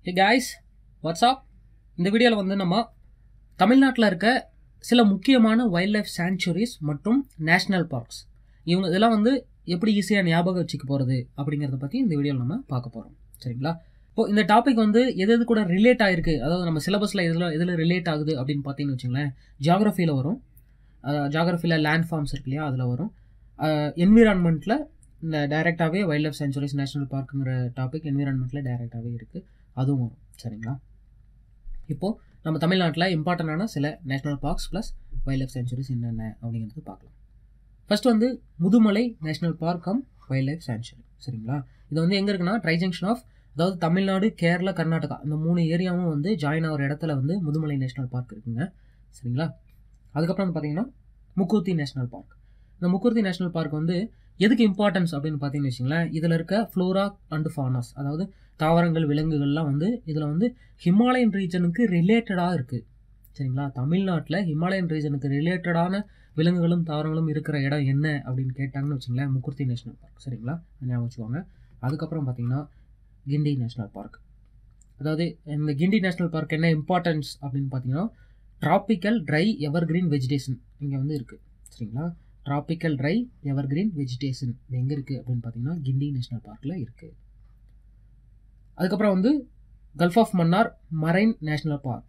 hey guys WhatsApp இந்த வீடியோவில் வந்து நம்ம தமிழ்நாட்டில் இருக்க சில முக்கியமான வைல்ட் லைஃப் சாங்சுரிஸ் மற்றும் நேஷ்னல் பார்க்ஸ் இவங்க இதெல்லாம் வந்து எப்படி ஈஸியாக ஞாபகம் வச்சுக்க போகிறது அப்படிங்கிறத பற்றி இந்த வீடியோவில் நம்ம பார்க்க போகிறோம் சரிங்களா இப்போ இந்த டாபிக் வந்து எது எது கூட ரிலேட் ஆகிருக்கு அதாவது நம்ம சிலபஸில் இதில் எதில் ரிலேட் ஆகுது அப்படின்னு பார்த்தீங்கன்னு வச்சுங்களேன் ஜியாகிரஃபியில் வரும் ஜியாகிரஃபியில் லேண்ட் ஃபார்ம்ஸ் இருக்கு இல்லையா அதில் வரும் என்விரான்மெண்ட்டில் இந்த டைரெக்டாகவே வைல்ட் லைஃப் சென்ச்சுரிஸ் நேஷனல் பார்க்குங்கிற டாபிக் என்விரான்மெண்ட்டில் டைரெக்டாகவே இருக்குது அதுவும் வரும் சரிங்களா இப்போது நம்ம தமிழ்நாட்டில் இம்பார்ட்டண்டான சில national parks plus wild life sanctuaries என்னென்ன அப்படிங்கிறது பார்க்கலாம் ஃபர்ஸ்ட் வந்து Mudumalai national park cum wild life sanctuary சரிங்களா இது வந்து எங்கே இருக்குன்னா ட்ரை ஜங்ஷன் ஆஃப் அதாவது தமிழ்நாடு கேரளா கர்நாடகா இந்த மூணு ஏரியாவும் வந்து ஜாயின் ஆகிற இடத்துல வந்து முதுமலை நேஷனல் பார்க் இருக்குங்க சரிங்களா அதுக்கப்புறம் வந்து பார்த்தீங்கன்னா முக்கூர்த்தி நேஷனல் பார்க் இந்த முக்கூர்த்தி நேஷனல் பார்க் வந்து எதுக்கு இம்பார்ட்டன்ஸ் அப்படின்னு பார்த்தீங்கன்னு வச்சிங்களேன் இதில் இருக்க ஃப்ளோரா அண்ட் ஃபானஸ் அதாவது தாவரங்கள் விலங்குகள்லாம் வந்து இதில் வந்து ஹிமாலயன் ரீஜனுக்கு ரிலேட்டடாக இருக்குது சரிங்களா தமிழ்நாட்டில் ஹிமாலயன் ரீஜனுக்கு ரிலேட்டடான விலங்குகளும் தாவரங்களும் இருக்கிற இடம் என்ன அப்படின்னு கேட்டாங்கன்னு வச்சிங்களேன் முக்குர்த்தி நேஷனல் பார்க் சரிங்களா ஞாபகம் வச்சுக்கோங்க அதுக்கப்புறம் பார்த்தீங்கன்னா கிண்டி நேஷனல் பார்க் அதாவது இந்த கிண்டி நேஷனல் பார்க் என்ன இம்பார்ட்டன்ஸ் அப்படின்னு பார்த்தீங்கன்னா tropical dry evergreen vegetation இங்கே வந்து இருக்குது சரிங்களா tropical dry evergreen vegetation இது எங்கே இருக்குது அப்படின்னு பார்த்தீங்கன்னா கிண்டி நேஷனல் பார்க்கில் இருக்குது அதுக்கப்புறம் வந்து gulf of Mannar marine national park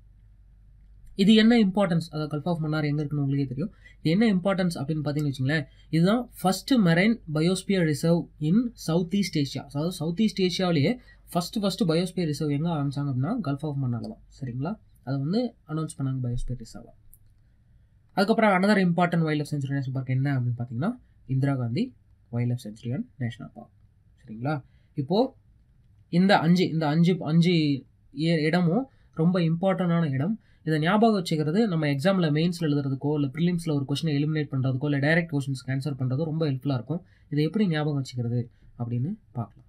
இது என்ன இம்பார்ட்டன்ஸ் அதாவது கல்ஃப் ஆஃப் மன்னார் எங்கே இருக்குன்னு உங்களுக்கே தெரியும் இது என்ன இம்பார்ட்டன்ஸ் அப்படின்னு பார்த்தீங்கன்னு வச்சுங்களேன் இதுதான் first marine biosphere reserve in south east Asia அதாவது சவுத் ஈஸ்ட் ஏஷியாவிலேயே ஃபஸ்ட்டு ஃபஸ்ட்டு பயோஸ்பியர் ரிசர்வ் எங்கே ஆரம்பிச்சாங்க அப்படின்னா கல்ஃப் ஆஃப் மன்னார் தான் சரிங்களா அதை வந்து அனௌன்ஸ் பண்ணாங்க பயோஸ்பியர் ரிசர்வ் அதுக்கப்புறம் another important wild life sanctuary national park என்ன அப்படின்னு பார்த்தீங்கன்னா Indira Gandhi wild life sanctuary and national park சரிங்களா இப்போது இந்த அஞ்சு இந்த அஞ்சு அஞ்சு இடமும் ரொம்ப இம்பார்ட்டண்டான இடம் இதை ஞாபகம் வச்சுக்கிறது நம்ம எக்ஸாமில் மெயின்ஸில் எழுதுறதுக்கோ இல்லை ப்ரிலிம்ஸில் ஒரு கொஸ்டினை எலிமினேட் பண்ணுறதுக்கோ இல்லை டைரக்ட் கொஸ்டின்ஸ்க்கு ஆன்சர் பண்ணுறதோ ரொம்ப ஹெல்ப்ஃபுல்லாக இருக்கும் இதை எப்படி ஞாபகம் வச்சுக்கிறது அப்படின்னு பார்க்கலாம்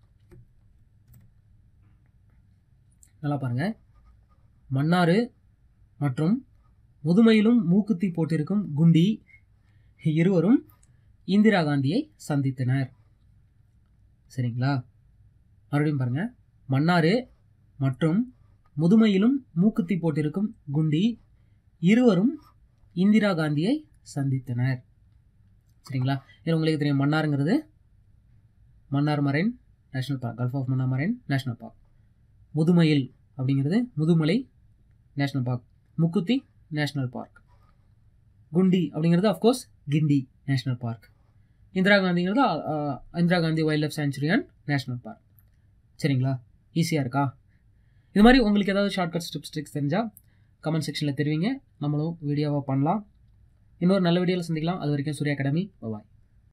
நல்லா பாருங்கள் மன்னாறு மற்றும் முதுமையிலும் மூக்குத்தி போட்டிருக்கும் குண்டி இருவரும் இந்திரா காந்தியை சந்தித்தனர் சரிங்களா மறுபடியும் பாருங்கள் மன்னாறு மற்றும் முதுமையிலும் மூக்குத்தி போட்டிருக்கும் குண்டி இருவரும் இந்திரா காந்தியை சந்தித்தனர் சரிங்களா இது உங்களுக்கு தெரியும் மன்னாருங்கிறது Mannar marine national park gulf of Mannar marine national park முதுமையில் அப்படிங்கிறது Mudumalai national park Mukurthi national park Guindy அப்படிங்கிறது of course Guindy national park Indira காந்திங்கிறது Indira Gandhi wild life sanctuary and national park சரிங்களா ஈஸியாக இருக்கா இது மாதிரி உங்களுக்கு ஏதாவது ஷார்ட்கட் ஸ்டிப்ஸ் ட்ரிக்ஸ் தெரிஞ்சால் கமெண்ட் செக்ஷனில் தெரிவிங்க நம்மளும் வீடியோவாக பண்ணலாம் இன்னொரு நல்ல வீடியோவில் சந்திக்கலாம் அது வரைக்கும் சூர்யா அகாடமி பாய்